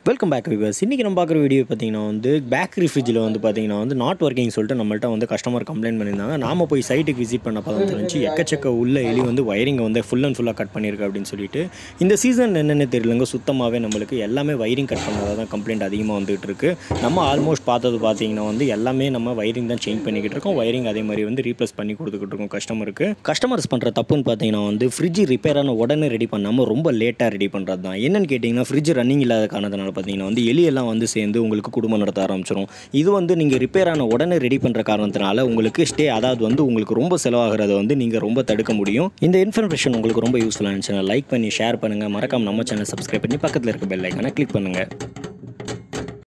welcome back viewers இன்றைக்கி நம்ம பார்க்குற வீடியோ பார்த்தீங்கன்னா வந்து பேக்கரி ஃப்ரிட்ஜில் வந்து பார்த்தீங்கன்னா வந்து நாட் ஒர்க்கிங் சொல்லிட்டு நம்மள்ட்ட வந்து கஸ்டமர் கம்ப்ளைண்ட் பண்ணியிருந்தாங்க நாம போய் சைட்டுக்கு விசிட் பண்ணப்போ தான் தெரிஞ்சு எக்கச்சக்க உள்ள எலி வந்து வயரிங்கை வந்து ஃபுல் அண்ட் ஃபுல்லாக கட் பண்ணியிருக்கு அப்படின்னு சொல்லிட்டு இந்த சீசன் என்னென்னு தெரியலங்க சுத்தமாகவே நம்மளுக்கு எல்லாமே வயரிங் கட் பண்ணதாக தான் கம்ப்ளைண்ட் அதிகமாக வந்துகிட்டு இருக்கு நம்ம ஆல்மோஸ்ட் பார்த்தது பார்த்தீங்கன்னா வந்து எல்லாமே நம்ம வயரிங் தான் சேஞ்ச் பண்ணிக்கிட்டு இருக்கோம் வயரிங் அதே மாதிரி வந்து ரீப்ளேஸ் பண்ணி கொடுத்துக்கிட்டு இருக்கோம் கஸ்டமருக்கு கஸ்டமர்ஸ் பண்ணுற தப்புன்னு பார்த்தீங்கன்னா வந்து ஃப்ரிட்ஜ் ரிப்பேர் ஆன உடனே ரெடி பண்ணாமல் ரொம்ப லேட்டாக ரெடி பண்ணுறது தான் என்னன்னு கேட்டிங்கன்னா ஃப்ரிட்ஜ் ரன்னிங் இல்லாத காரணத்தினால பார்த்தீங்கன்னா வந்து எலியெல்லாம் வந்து சேர்ந்து உங்களுக்கு குடும்பம் நடத்த ஆரம்பிச்சிடும் இது வந்து நீங்கள் ரிப்பேர் ஆன உடனே ரெடி பண்ணுற காரணத்தினால உங்களுக்கு ஸ்டே அதாவது வந்து உங்களுக்கு ரொம்ப செலவாகிறத வந்து நீங்கள் ரொம்ப தடுக்க முடியும் இந்த இன்ஃபர்மேஷன் உங்களுக்கு ரொம்ப யூஸ்ஃபுல்லாக இருந்துச்சுன்னா லைக் பண்ணி ஷேர் பண்ணுங்கள் மறக்காம நம்ம சேனல் சப்ஸ்கிரைப் பண்ணி பக்கத்தில் இருக்க பெல் ஐக்கானை கிளிக் பண்ணுங்கள்